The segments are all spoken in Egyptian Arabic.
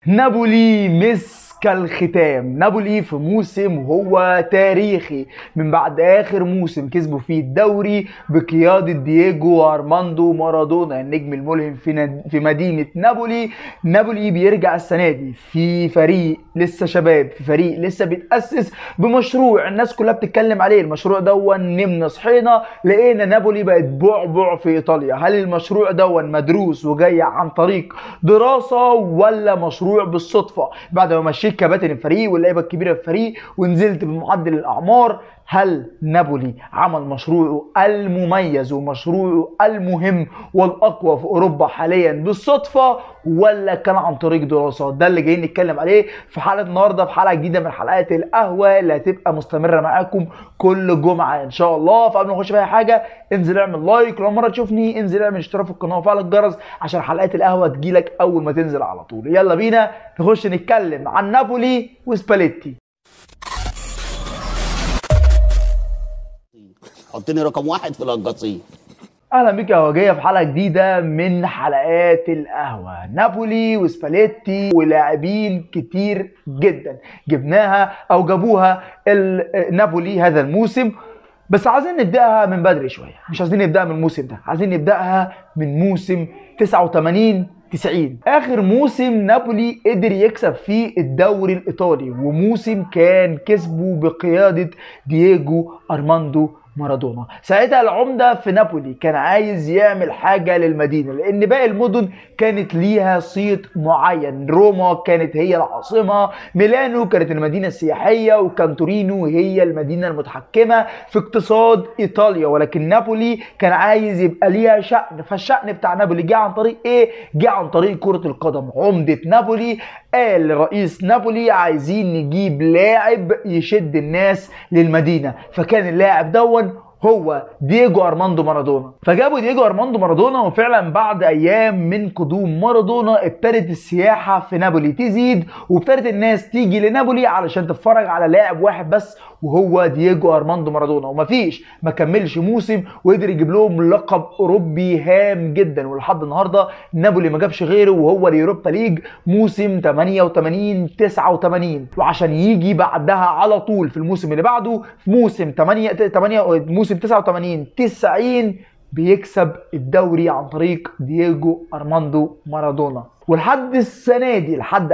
نابولي مسك الختام نابولي في موسم هو تاريخي من بعد اخر موسم كسبوا فيه الدوري بقياده دييجو ارماندو مارادونا النجم الملهم في ند... في مدينه نابولي نابولي بيرجع السنه دي في فريق لسه شباب في فريق لسه بيتاسس بمشروع الناس كلها بتتكلم عليه المشروع دون نمنا صحينا لقينا نابولي بقت بعبع في ايطاليا هل المشروع دون مدروس وجاي عن طريق دراسه ولا مشروع بالصدفه بعد ما مشيت كباتن الفريق واللعيبه الكبيره في الفريق ونزلت بمعدل الاعمار هل نابولي عمل مشروعه المميز ومشروعه المهم والاقوى في اوروبا حاليا بالصدفه ولا كان عن طريق دراسات ده اللي جايين نتكلم عليه في حلقه النهارده في حلقه جديده من حلقات القهوه اللي هتبقى مستمره معاكم كل جمعه ان شاء الله فقبل ما نخش في اي حاجه انزل اعمل لايك لو مره تشوفني انزل اعمل اشتراك في القناه وفعل الجرس عشان حلقات القهوه تجيلك اول ما تنزل على طول يلا بينا نخش نتكلم عن نابولي وسباليتي حطني رقم واحد في القصيم اهلا بيك يا وجيه في حلقه جديده من حلقات القهوه نابولي وسباليتي ولاعبين كتير جدا جبناها او جابوها ال- نابولي هذا الموسم بس عايزين نبداها من بدري شويه مش عايزين نبداها من الموسم ده عايزين نبداها من موسم 89 90 اخر موسم نابولي قدر يكسب فيه الدوري الايطالي وموسم كان كسبه بقياده دييجو ارماندو مارادونا ساعتها العمدة في نابولي كان عايز يعمل حاجة للمدينة لأن باقي المدن كانت ليها صيت معين روما كانت هي العاصمة ميلانو كانت المدينة السياحية وكان تورينو هي المدينة المتحكمة في اقتصاد إيطاليا ولكن نابولي كان عايز يبقى ليها شأن فالشأن بتاع نابولي جه عن طريق إيه؟ جه عن طريق كرة القدم عمدة نابولي قال لرئيس نابولي عايزين نجيب لاعب يشد الناس للمدينة فكان اللاعب دون هو دييجو ارماندو مارادونا فجابوا دييجو ارماندو مارادونا وفعلا بعد ايام من قدوم مارادونا ابتدت السياحه في نابولي تزيد وابتدت الناس تيجي لنابولي علشان تتفرج على لاعب واحد بس وهو دييجو ارماندو مارادونا ومفيش ما كملش موسم وقدر يجيب لهم لقب اوروبي هام جدا ولحد النهارده نابولي ما جابش غيره وهو اليوروبا ليج موسم 88 89 وعشان يجي بعدها على طول في الموسم اللي بعده في موسم 8 8 موسم 89 90 بيكسب الدوري عن طريق دييجو ارماندو مارادونا ولحد السنه دي لحد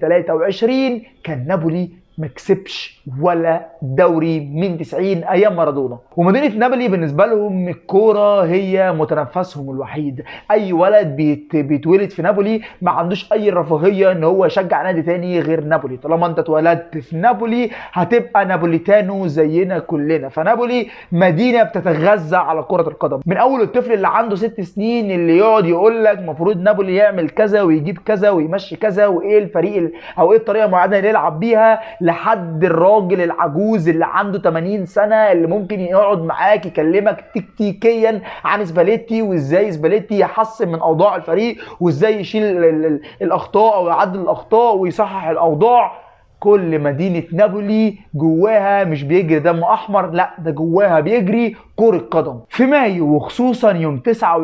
2023 كان نابولي ما كسبش ولا دوري من 90 ايام مارادونا ومدينه نابولي بالنسبه لهم الكوره هي متنفسهم الوحيد اي ولد بيت بيتولد في نابولي ما عندوش اي رفاهيه ان هو يشجع نادي تاني غير نابولي طالما انت اتولدت في نابولي هتبقى نابوليتانو زينا كلنا فنابولي مدينه بتتغذى على كره القدم من اول الطفل اللي عنده ست سنين اللي يقعد يقول لك المفروض نابولي يعمل كذا ويجيب كذا ويمشي كذا وايه الفريق ال- او ايه الطريقه المعينه اللي يلعب بيها لحد الراجل العجوز اللي عنده 80 سنه اللي ممكن يقعد معاك يكلمك تكتيكيا عن سباليتي وازاي سباليتي يحسن من اوضاع الفريق وازاي يشيل ال- ال- ال- الاخطاء او يعدل الاخطاء ويصحح الاوضاع كل مدينة نابولي جواها مش بيجري دم أحمر لا ده جواها بيجري كرة قدم في مايو وخصوصا يوم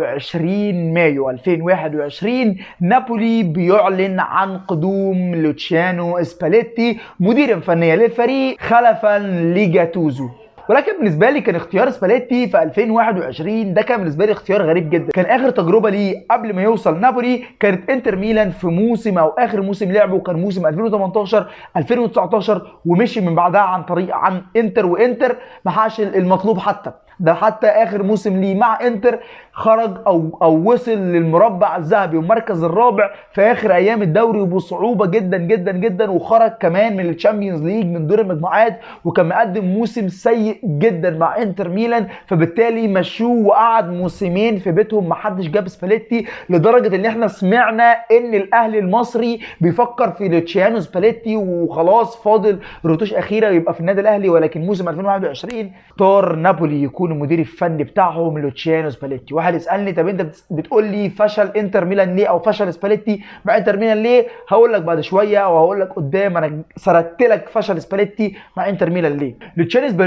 29 مايو 2021 نابولي بيعلن عن قدوم لوتشيانو اسباليتي مديرا فنيا للفريق خلفا لجاتوزو ولكن بالنسبه لي كان اختيار سباليتي في 2021 ده كان بالنسبه لي اختيار غريب جدا كان اخر تجربه ليه قبل ما يوصل نابولي كانت انتر ميلان في موسم او اخر موسم لعبه كان موسم 2018 2019 ومشي من بعدها عن طريق عن انتر وانتر ما حققش المطلوب حتى ده حتى اخر موسم ليه مع انتر خرج او او وصل للمربع الذهبي والمركز الرابع في اخر ايام الدوري وبصعوبه جدا جدا جدا وخرج كمان من الشامبيونز ليج من دور المجموعات وكان مقدم موسم سيء جدا مع انتر ميلان فبالتالي مشوه وقعد موسمين في بيتهم محدش جاب سباليتي لدرجه ان احنا سمعنا ان الاهلي المصري بيفكر في لوتشيانو سباليتي وخلاص فاضل رتوش اخيره يبقى في النادي الاهلي ولكن موسم 2021 اختار نابولي يكون المدير الفني بتاعهم لوتشيانو سباليتي واحد يسالني طب انت بتس- بتقول لي فشل انتر ميلان ليه او فشل سباليتي مع انتر ميلان ليه هقول لك بعد شويه او هقول لك قدام انا سردت لك فشل سباليتي مع انتر ميلان ليه لوتشيانو سباليتي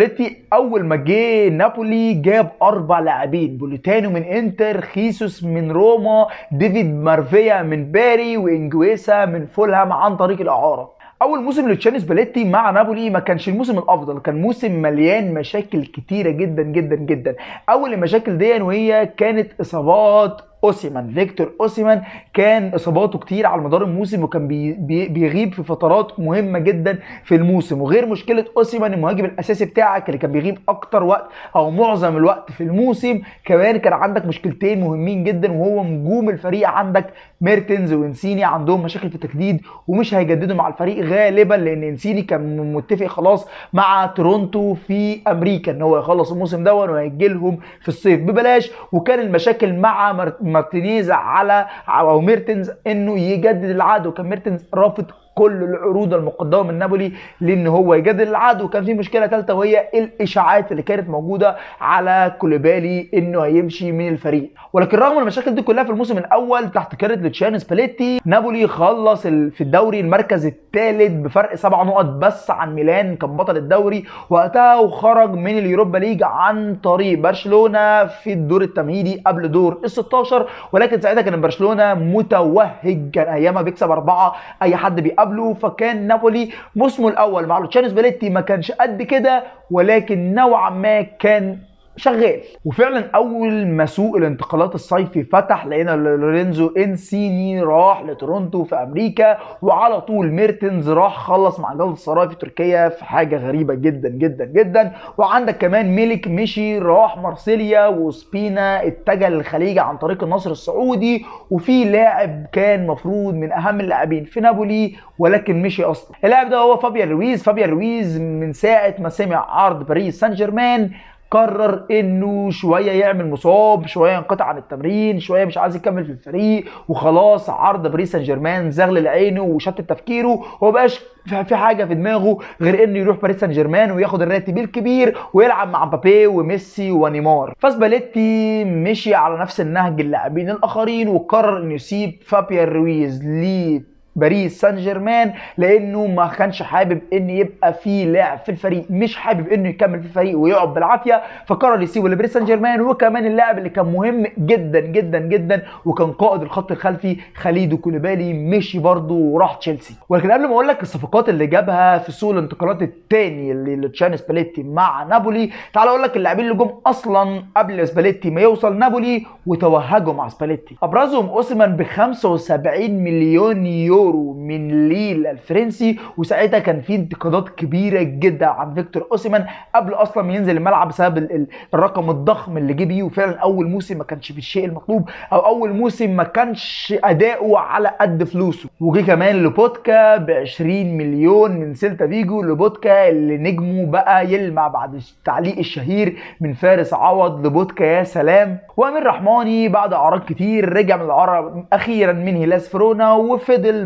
اول ما جه نابولي جاب اربع لاعبين بوليتانو من انتر خيسوس من روما ديفيد مارفيا من باري وانجويسا من فولهام عن طريق الاعاره اول موسم لتشاني سباليتي مع نابولي ما كانش الموسم الافضل كان موسم مليان مشاكل كتيره جدا جدا جدا اول المشاكل دي وهي كانت اصابات اوسيمان فيكتور اوسيمان كان اصاباته كتير على مدار الموسم وكان بي بي بيغيب في فترات مهمه جدا في الموسم وغير مشكله اوسيمان المهاجم الاساسي بتاعك اللي كان بيغيب اكتر وقت او معظم الوقت في الموسم كمان كان عندك مشكلتين مهمين جدا وهو نجوم الفريق عندك ميرتنز وانسيني عندهم مشاكل في التجديد ومش هيجددوا مع الفريق غالبا لان انسيني كان متفق خلاص مع تورونتو في امريكا ان هو يخلص الموسم ده وهيجي لهم في الصيف ببلاش وكان المشاكل مع مارتينيز على او ميرتنز انه يجدد العقد وكان ميرتنز رافض كل العروض المقدمه من نابولي لان هو يجدد العقد وكان في مشكله ثالثه وهي الاشاعات اللي كانت موجوده على كوليبالي انه هيمشي من الفريق ولكن رغم المشاكل دي كلها في الموسم الاول تحت قياده لوتشيانو سباليتي نابولي خلص في الدوري المركز الثالث بفرق سبع نقط بس عن ميلان كان بطل الدوري وقتها وخرج من اليوروبا ليج عن طريق برشلونه في الدور التمهيدي قبل دور ال 16 ولكن ساعتها كان برشلونه متوهج كان ايامها بيكسب اربعه اي حد بيقابل قبله فكان نابولي موسمه الاول مع لوتشانو سباليتي ما كانش قد كده ولكن نوعا ما كان شغال وفعلا اول ما سوق الانتقالات الصيفي فتح لقينا لورينزو انسيني راح لتورونتو في امريكا وعلى طول ميرتنز راح خلص مع جلطة السراي في تركيا في حاجه غريبه جدا جدا جدا وعندك كمان ميلك مشي راح مارسيليا وسبينا اتجه للخليج عن طريق النصر السعودي وفي لاعب كان مفروض من اهم اللاعبين في نابولي ولكن مشي اصلا اللاعب ده هو فابيان رويز فابيان رويز من ساعه ما سمع عرض باريس سان جيرمان قرر انه شويه يعمل مصاب شويه ينقطع عن التمرين شويه مش عايز يكمل في الفريق وخلاص عرض باريس سان جيرمان زغلل عينه وشتت تفكيره وما بقاش في حاجه في دماغه غير انه يروح باريس سان جيرمان وياخد الراتب الكبير ويلعب مع مبابي وميسي ونيمار فاسباليتي مشي على نفس النهج اللاعبين الاخرين وقرر انه يسيب فابيان رويز ليه باريس سان جيرمان لانه ما كانش حابب ان يبقى في لاعب في الفريق مش حابب انه يكمل في الفريق ويقعد بالعافيه فقرر يسيبه لباريس سان جيرمان وكمان اللاعب اللي كان مهم جدا جدا جدا وكان قائد الخط الخلفي خليدو كوليبالي مشي برضه وراح تشيلسي ولكن قبل ما اقول لك الصفقات اللي جابها في سوق الانتقالات الثاني اللي لوتشانو سباليتي مع نابولي تعال اقول لك اللاعبين اللي جم اصلا قبل سباليتي ما يوصل نابولي وتوهجوا مع سباليتي ابرزهم اوسمان ب 75 مليون يورو يورو من ليل الفرنسي وساعتها كان في انتقادات كبيره جدا عن فيكتور اوسيمان قبل اصلا ما ينزل الملعب بسبب الرقم الضخم اللي جه بيه وفعلا اول موسم ما كانش بالشيء المطلوب او اول موسم ما كانش اداؤه على قد فلوسه وجه كمان لوبوتكا ب 20 مليون من سيلتا فيجو لوبوتكا اللي نجمه بقى يلمع بعد التعليق الشهير من فارس عوض لوبوتكا يا سلام وامير رحماني بعد اعراض كتير رجع من الاعاره اخيرا من هيلاس فرونا وفضل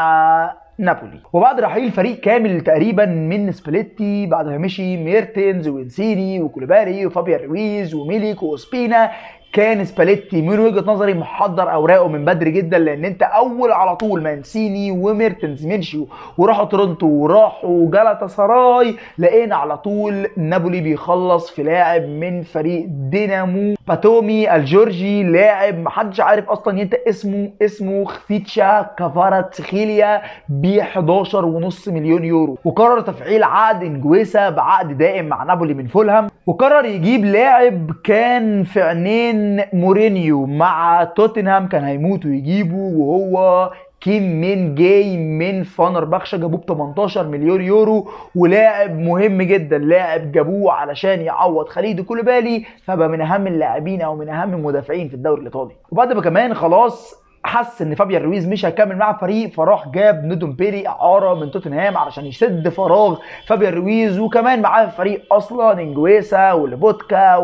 مع نابولي وبعد رحيل فريق كامل تقريبا من سباليتي بعد ما مشي ميرتنز وانسيني وكوليباري وفابيان رويز وميليك وسبينا كان سباليتي من وجهه نظري محضر اوراقه من بدري جدا لان انت اول على طول مانسيني وميرتنز مشيوا وراحوا تورنتو وراحوا جالاتا سراي لقينا على طول نابولي بيخلص في لاعب من فريق دينامو باتومي الجورجي لاعب محدش عارف اصلا ينطق اسمه اسمه خفيتشا كافاراتسخيليا ب 11.5 مليون يورو وقرر تفعيل عقد انجويسا بعقد دائم مع نابولي من فولهام وقرر يجيب لاعب كان في عينين مورينيو مع توتنهام كان هيموت ويجيبه وهو كيم مين جاي من فانربخشة جابوه ب 18 مليون يورو ولاعب مهم جدا لاعب جابوه علشان يعوض خليد كولوبالي فبقى من اهم اللاعبين او من اهم المدافعين في الدوري الايطالي وبعد ما كمان خلاص حس ان فابيان رويز مش هيكمل مع الفريق فراح جاب ندوم بيري اعاره من توتنهام علشان يسد فراغ فابيان رويز وكمان معاه في الفريق اصلا انجويسا ولبوتكا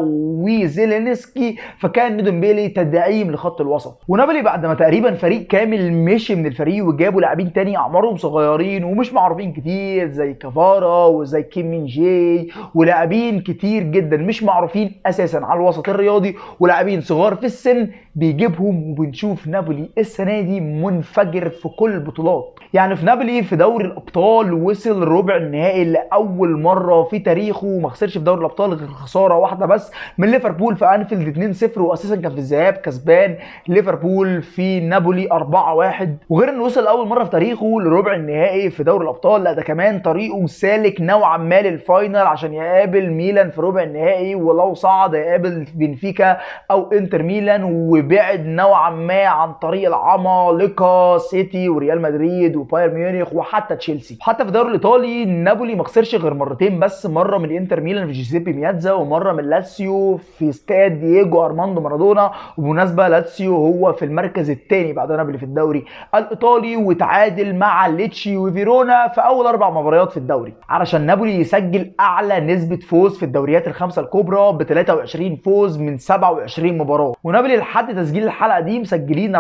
وزيلينسكي فكان ندوم بيري تدعيم لخط الوسط ونابولي بعد ما تقريبا فريق كامل مشي من الفريق وجابوا لاعبين تاني اعمارهم صغيرين ومش معروفين كتير زي كافارا وزي كيم مين جاي ولاعبين كتير جدا مش معروفين اساسا على الوسط الرياضي ولاعبين صغار في السن بيجيبهم وبنشوف نابولي نابولي السنه دي منفجر في كل البطولات يعني في نابولي في دوري الابطال وصل ربع النهائي لاول مره في تاريخه وما خسرش في دوري الابطال غير خساره واحده بس من ليفربول في انفيلد 2-0 واساسا كان في الذهاب كسبان ليفربول في نابولي 4-1 وغير انه وصل اول مره في تاريخه لربع النهائي في دوري الابطال لا ده كمان طريقه سالك نوعا ما للفاينل عشان يقابل ميلان في ربع النهائي ولو صعد يقابل بنفيكا او انتر ميلان وبعد نوعا ما عن طريق العمالقه سيتي وريال مدريد وبايرن ميونخ وحتى تشيلسي حتى في الدوري الايطالي نابولي ما خسرش غير مرتين بس مره من انتر ميلان في جيزيبي مياتزا ومره من لاتسيو في استاد دييجو ارماندو مارادونا وبمناسبه لاتسيو هو في المركز الثاني بعد نابولي في الدوري الايطالي وتعادل مع ليتشي وفيرونا في اول اربع مباريات في الدوري علشان نابولي يسجل اعلى نسبه فوز في الدوريات الخمسه الكبرى ب 23 فوز من 27 مباراه ونابولي لحد تسجيل الحلقه دي مسجلين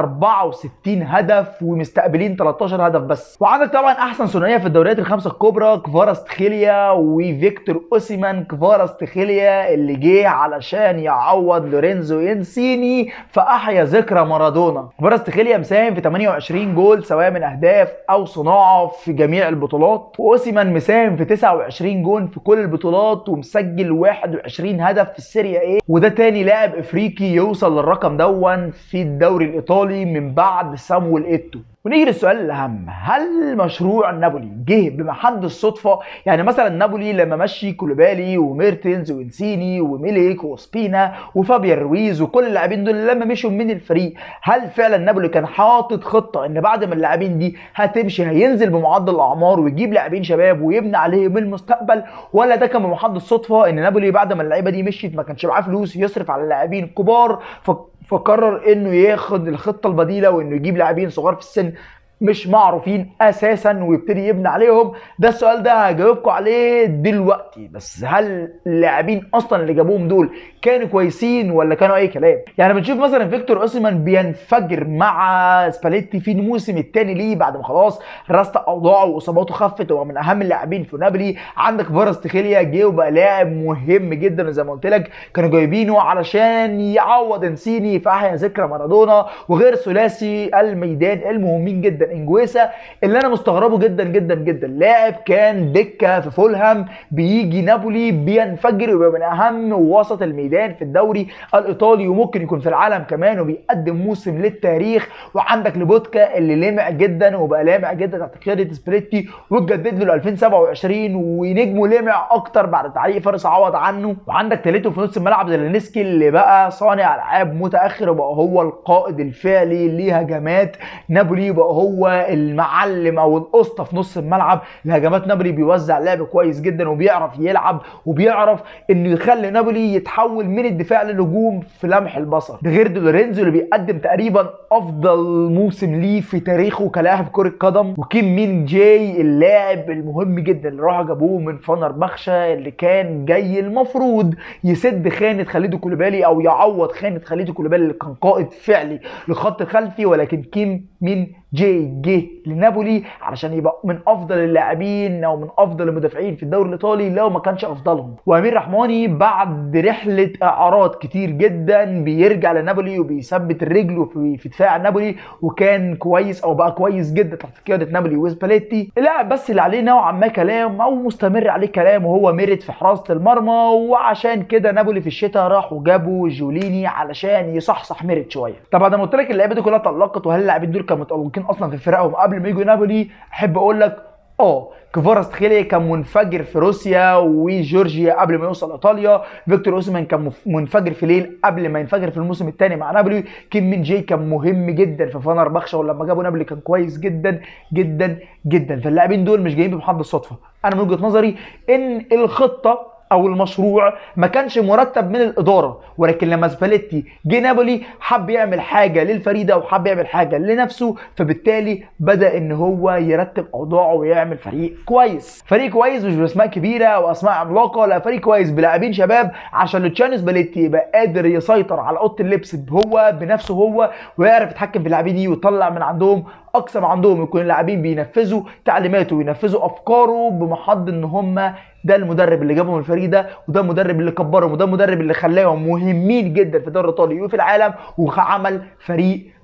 64 هدف ومستقبلين 13 هدف بس وعندك طبعا احسن ثنائيه في الدوريات الخمسه الكبرى كفارستخيليا وفيكتور اوسيمان كفارستخيليا اللي جه علشان يعوض لورينزو انسيني فاحيا ذكرى مارادونا كفارستخيليا مساهم في 28 جول سواء من اهداف او صناعه في جميع البطولات واوسيمان مساهم في 29 جول في كل البطولات ومسجل 21 هدف في السيريا ايه وده تاني لاعب افريقي يوصل للرقم دون في الدوري الايطالي من بعد سامويل ايتو ونيجي للسؤال الاهم هل مشروع نابولي جه بمحض الصدفه يعني مثلا نابولي لما مشي كولوبالي وميرتنز وانسيني وميليك وسبينا وفابيان رويز وكل اللاعبين دول لما مشوا من الفريق هل فعلا نابولي كان حاطط خطه ان بعد ما اللاعبين دي هتمشي هينزل بمعدل الاعمار ويجيب لاعبين شباب ويبني عليهم المستقبل ولا ده كان بمحض الصدفه ان نابولي بعد ما اللعيبه دي مشيت ما كانش معاه فلوس يصرف على اللاعبين الكبار ف... فقرر انه ياخد الخطه البديله وانه يجيب لاعبين صغار في السن مش معروفين اساسا ويبتدي يبني عليهم ده السؤال ده هجاوبكم عليه دلوقتي بس هل اللاعبين اصلا اللي جابوهم دول كانوا كويسين ولا كانوا اي كلام يعني بنشوف مثلا فيكتور اوسمان بينفجر مع سباليتي في الموسم الثاني ليه بعد ما خلاص رست اوضاعه واصاباته خفت وهو من اهم اللاعبين في نابولي عندك فارستخيليا جه وبقى لاعب مهم جدا زي ما قلت لك كانوا جايبينه علشان يعوض انسيني في احيا ذكرى مارادونا وغير ثلاثي الميدان المهمين جدا انجويسا اللي انا مستغربه جدا جدا جدا لاعب كان دكه في فولهام بيجي نابولي بينفجر ويبقى من اهم وسط الميدان في الدوري الايطالي وممكن يكون في العالم كمان وبيقدم موسم للتاريخ وعندك لبوتكا اللي لامع جدا وبقى لامع جدا تحت قياده سبريتي واتجدد له ل 2027 ونجمه لامع اكتر بعد تعليق فارس عوض عنه وعندك تالته في نص الملعب زيلينسكي اللي بقى صانع العاب متاخر وبقى هو القائد الفعلي لهجمات نابولي بقى هو المعلم او الاسطى في نص الملعب لهجمات نابولي بيوزع لعب كويس جدا وبيعرف يلعب وبيعرف انه يخلي نابولي يتحول من الدفاع للهجوم في لمح البصر ده غير دي لورينزو اللي بيقدم تقريبا افضل موسم ليه في تاريخه كلاعب كره قدم وكيم مين جاي اللاعب المهم جدا اللي راحوا جابوه من فنر بخشة اللي كان جاي المفروض يسد خانه خالد كولوبالي او يعوض خانه خالد كولوبالي اللي كان قائد فعلي للخط الخلفي ولكن كيم مين جاي جه لنابولي علشان يبقى من افضل اللاعبين او من افضل المدافعين في الدوري الايطالي لو ما كانش افضلهم وامير رحماني بعد رحله اعارات كتير جدا بيرجع لنابولي وبيثبت رجله في, في دفاع نابولي وكان كويس او بقى كويس جدا تحت قياده نابولي وسباليتي اللاعب بس اللي عليه نوعا ما كلام او مستمر عليه كلام وهو ميرت في حراسه المرمى وعشان كده نابولي في الشتاء راحوا جابوا جوليني علشان يصحصح ميرت شويه طب بعد ما قلت لك اللعيبه دي كلها اتطلقت وهل اللاعبين دول كانوا متالقين اصلا في فرقهم قبل ما يجوا نابولي احب اقول لك اه كفارستخيليا كان منفجر في روسيا وجورجيا قبل ما يوصل ايطاليا فيكتور اوسمان كان مف- منفجر في ليل قبل ما ينفجر في الموسم الثاني مع نابولي كيم من جاي كان مهم جدا في فانر بخشة ولما جابوا نابولي كان كويس جدا جدا جدا فاللاعبين دول مش جايين بمحض الصدفه انا من وجهه نظري ان الخطه او المشروع ما كانش مرتب من الاداره ولكن لما سباليتي جه نابولي حب يعمل حاجه للفريق ده وحب يعمل حاجه لنفسه فبالتالي بدا ان هو يرتب اوضاعه ويعمل فريق كويس فريق كويس مش باسماء كبيره او اسماء عملاقه لا فريق كويس بلاعبين شباب عشان لوتشانو سباليتي يبقى قادر يسيطر على اوضه اللبس هو بنفسه هو ويعرف يتحكم في اللاعبين دي ويطلع من عندهم اقصى ما عندهم يكون اللاعبين بينفذوا تعليماته وينفذوا افكاره بمحض ان هم ده المدرب اللي جابهم الفريق ده وده المدرب اللي كبرهم وده المدرب اللي خلاهم مهمين جدا في الدوري الايطالي وفي العالم وعمل فريق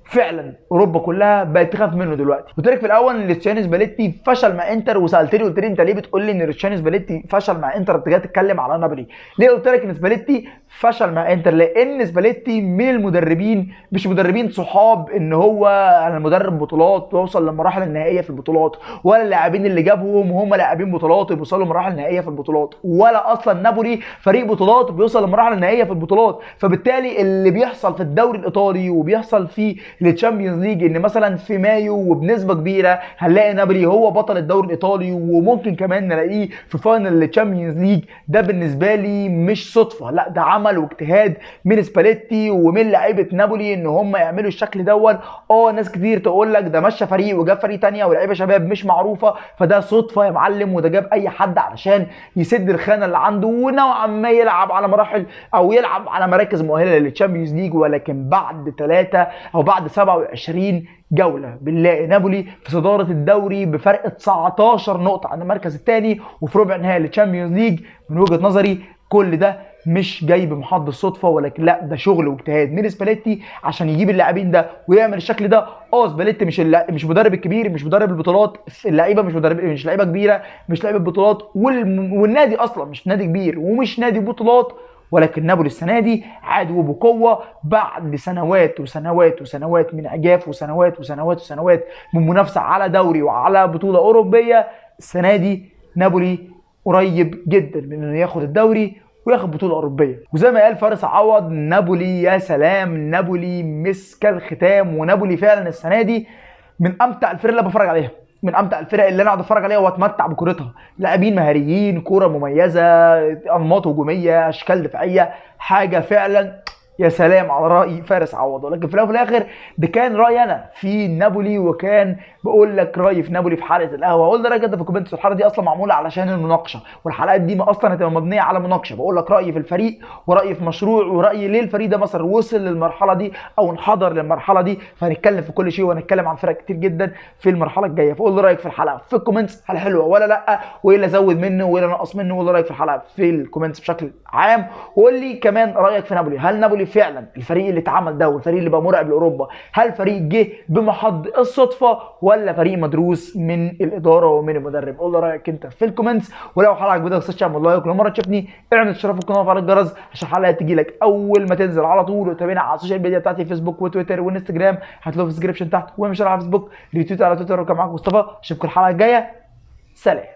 فعلا اوروبا كلها بقت تخاف منه دلوقتي قلت لك في الاول ان لوتشيانو سباليتي فشل مع انتر وسالتني قلت لي انت ليه بتقول لي ان لوتشيانو سباليتي فشل مع انتر انت جاي تتكلم على نابولي ليه قلت لك ان سباليتي فشل مع انتر لان سباليتي من المدربين مش مدربين صحاب ان هو انا مدرب بطولات ويوصل للمراحل النهائيه في البطولات ولا اللاعبين اللي جابهم وهم لاعبين بطولات وبيوصلوا لمراحل نهائيه في البطولات ولا اصلا نابولي فريق بطولات وبيوصل لمراحل النهائيه في البطولات فبالتالي اللي بيحصل في الدوري الايطالي وبيحصل في التشامبيونز ليج ان مثلا في مايو وبنسبه كبيره هنلاقي نابولي هو بطل الدوري الايطالي وممكن كمان نلاقيه في فاينل التشامبيونز ليج ده بالنسبه لي مش صدفه لا ده عمل واجتهاد من سباليتي ومن لعيبه نابولي ان هم يعملوا الشكل دون اه ناس كتير تقول لك ده مشى فريق وجاب فريق تانية ولاعيبه شباب مش معروفه فده صدفه يا معلم وده جاب اي حد علشان يسد الخانه اللي عنده ونوعا ما يلعب على مراحل او يلعب على مراكز مؤهله للتشامبيونز ليج ولكن بعد ثلاثه او بعد 27 جوله بنلاقي نابولي في صداره الدوري بفرق 19 نقطه عن المركز الثاني وفي ربع نهائي للتشامبيونز ليج من وجهه نظري كل ده مش جاي بمحض الصدفه ولكن لا ده شغل واجتهاد من سباليتي عشان يجيب اللاعبين ده ويعمل الشكل ده اه سباليتي مش الل... مش مدرب الكبير مش مدرب البطولات اللعيبه مش مدرب مش لعيبه كبيره مش لعيبه بطولات وال... والنادي اصلا مش نادي كبير ومش نادي بطولات ولكن نابولي السنه دي عاد وبقوه بعد سنوات وسنوات وسنوات من عجاف وسنوات وسنوات وسنوات من منافسه على دوري وعلى بطوله اوروبيه السنه دي نابولي قريب جدا من انه ياخد الدوري وياخد بطوله اوروبيه وزي ما قال فارس عوض نابولي يا سلام نابولي مسك الختام ونابولي فعلا السنه دي من امتع الفرق اللي بتفرج عليها من امتع الفرق اللي انا اقعد اتفرج عليها واتمتع بكورتها لاعبين مهاريين كوره مميزه انماط هجوميه اشكال دفاعيه حاجه فعلا يا سلام على راي فارس عوض ولكن في الاول وفي الاخر ده كان رايي انا في نابولي وكان بقول لك رايي في نابولي في حلقه القهوه قول لك انت في الكومنتس الحلقه دي اصلا معموله علشان المناقشه والحلقات دي ما اصلا هتبقى مبنيه على مناقشه بقول لك رايي في الفريق ورايي في مشروع ورايي ليه الفريق ده مثلا وصل للمرحله دي او انحدر للمرحله دي فهنتكلم في كل شيء وهنتكلم عن فرق كتير جدا في المرحله الجايه فقول لي رايك في الحلقه في الكومنتس هل حلوه ولا لا وايه اللي ازود منه وايه اللي انقص منه وقول لي رايك في الحلقه في الكومنتس بشكل عام وقول لي كمان رايك في نابولي هل نابولي فعلا الفريق اللي اتعمل ده والفريق اللي بقى مرعب لاوروبا هل فريق جه بمحض الصدفه ولا فريق مدروس من الاداره ومن المدرب قول لي رايك انت في الكومنتس ولو حلقه جديده ما تنساش تعمل لايك ولو مره تشوفني اعمل اشتراك في القناه وفعل الجرس عشان الحلقه تجي لك اول ما تنزل على طول وتابعنا على السوشيال ميديا بتاعتي فيسبوك وتويتر وانستجرام هتلاقوا في الديسكربشن تحت ومش على فيسبوك ريتويت على تويتر وكان معاكم مصطفى اشوفكم الحلقه الجايه سلام